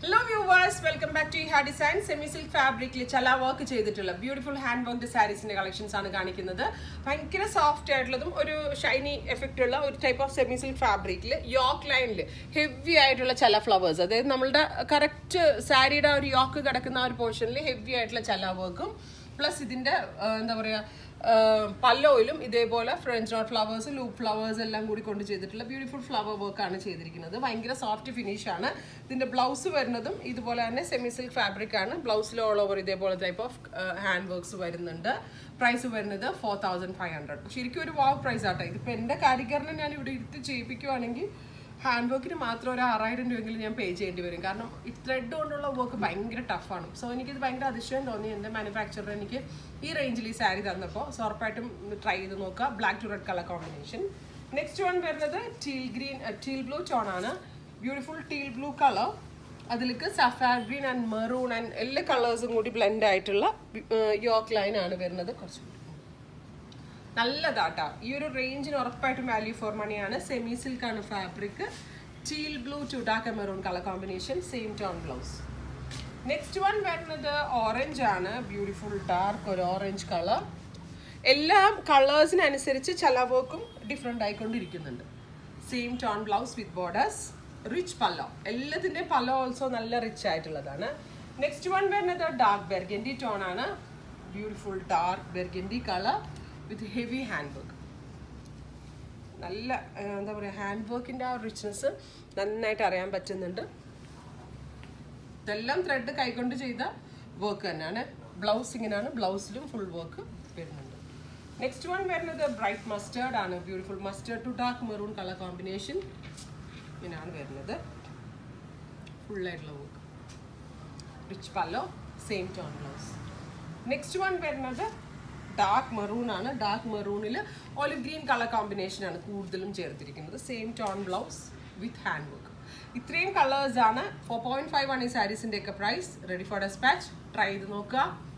hello viewers welcome back to ah design semi silk ഫാബ്രിക്കിൽ ചല work ചെയ്തിട്ടുള്ള beautiful hand work സാരീസിന്റെ collections ആണ് കാണിക്കുന്നത് ഭയങ്കര സോഫ്റ്റ് ആയിട്ടുള്ളതും ഒരു ഷൈനി എഫക്റ്റ് ഉള്ള ഒരു ടൈപ്പ് ഓഫ് സെമി സിൽക്ക് ഫാബ്രിക്കിൽ യോക്ക് ലൈനിൽ ഹെവി ആയിട്ടുള്ള ചല ഫ്ലവേഴ്സ് അതായത് നമ്മളുടെ കറക്റ്റ് സാരിയുടെ ഒരു യോക്ക് കിടക്കുന്ന ആ ഒരു പോർഷനിൽ ഹെവി ആയിട്ടുള്ള ചല വർക്കും പ്ലസ് ഇതിന്റെ ആ, എന്താ പറയാ പല്ലോയിലും ഇതേപോലെ French knot flowers loop flowers എല്ലാം കൂടി കൊണ്ട് ചെയ്തിട്ടുള്ള ബ്യൂട്ടിഫുൾ ഫ്ലവർ വർക്ക് ആണ് ചെയ്തിരിക്കുന്നത് ഭയങ്കര സോഫ്റ്റ് ഫിനിഷ് ആണ് ഇതിന്റെ ബ്ലൗസ് വരുന്നതും ഇതുപോലെ തന്നെ സെമി സിൽക്ക് ഫാബ്രിക് ആണ് ബ്ലൗസിൽ ഓൾ ഓവർ ഇതേപോലെ ടൈപ്പ് ഓഫ് ഹാൻഡ് വർക്ക്സ് വരുന്നുണ്ട് പ്രൈസ് വരുന്നത് ഫോർ തൗസൻഡ് ഫൈവ് ഹൺഡ്രഡ് ശരിക്കും ഒരു വാവ് പ്രൈസ് ആട്ടോ ഇതിപ്പോൾ എൻ്റെ കാരിഗറിനെ ഞാൻ ഇവിടെ ഇരുത്തി ചെയ്യിപ്പിക്കുവാണെങ്കിൽ ഹാൻഡ് വർക്കിന് മാത്രം ഒരു ആറായിരം രൂപയെങ്കിലും ഞാൻ പേ ചെയ്യേണ്ടി വരും കാരണം ഈ ത്രെഡ് കൊണ്ടുള്ള വർക്ക് ഭയങ്കര ടഫാണ് സോ എനിക്കിത് ഭയങ്കര അതിശയം തോന്നി എൻ്റെ മാനുഫാക്ചറർ എനിക്ക് ഈ റേഞ്ചിൽ ഈ സാരി തന്നപ്പോൾ സോ ഉറപ്പായിട്ടും ട്രൈ ചെയ്ത് നോക്കുക black to red colour combination next one വരുന്നത് teal green teal blue tone ആണ് ബ്യൂട്ടിഫുൾ ടീൽ ബ്ലൂ കളർ അതിലേക്ക് സഫാർ ഗ്രീൻ ആൻഡ് മെറൂൺ ആൻഡ് എല്ലാ കളേഴ്സും കൂടി ബ്ലെൻഡ് ആയിട്ടുള്ള യോക്ക് ലൈൻ ആണ് വരുന്നത് കുറച്ചുകൂടി നല്ലതാട്ടാ ഈ ഒരു റേഞ്ചിന് ഉറപ്പായിട്ടും വാല്യൂ ഫോർ മണിയാണ് സെമി സിൽക്ക് ആണ് fabric teal blue to dark maroon colour combination same tone blouse next one വരുന്നത് ഓറഞ്ച് ആണ് ബ്യൂട്ടിഫുൾ ഡാർക്ക് ഒരു ഓറഞ്ച് കളർ എല്ലാ കളേഴ്സിനനുസരിച്ച് ചലവോക്കും ഡിഫറെൻ്റ് ആയിക്കൊണ്ടിരിക്കുന്നുണ്ട് same tone blouse with borders rich pallu എല്ലാത്തിൻ്റെയും പല്ലോ ഓൾസോ നല്ല റിച്ച് ആയിട്ടുള്ളതാണ് നെക്സ്റ്റ് വൺ വരുന്നത് ഡാർക്ക് ബെർഗൻഡി ടോൺ ആണ് beautiful dark burgundy colour with heavy hand work നല്ല ആ, എന്താ പറയുക ഹാൻഡ് വർക്കിൻ്റെ ആ റിച്ച്നെസ് നന്നായിട്ട് അറിയാൻ പറ്റുന്നുണ്ട് ഇതെല്ലാം ത്രെഡ് കൈകൊണ്ട് ചെയ്ത വർക്ക് തന്നെയാണ് ബ്ലൗസ് ഇങ്ങനെയാണ് ബ്ലൗസിലും ഫുൾ വർക്ക് വരുന്നുണ്ട് നെക്സ്റ്റ് വൺ വരുന്നത് ബ്രൈറ്റ് മസ്റ്റേർഡ് ആണ് beautiful mustard to dark maroon colour combination ഇങ്ങനെയാണ് വരുന്നത് ഫുള്ളായിട്ടുള്ള work rich pallu same tone blouse next one വരുന്നത് ഡാർക്ക് മെറൂൺ ആണ് ഡാർക്ക് മെറൂണിൽ ഒലിവ് ഗ്രീൻ കളർ കോമ്പിനേഷൻ ആണ് കൂടുതലും ചേർത്തിരിക്കുന്നത് same tone blouse with hand work ഇത്രയും കളേഴ്സ് ആണ് ഫോർ പോയിന്റ് ഫൈവ് ആണ് ഈ സാരീസിൻ്റെ ഒക്കെ price ready for despatch try ചെയ്ത് നോക്കുക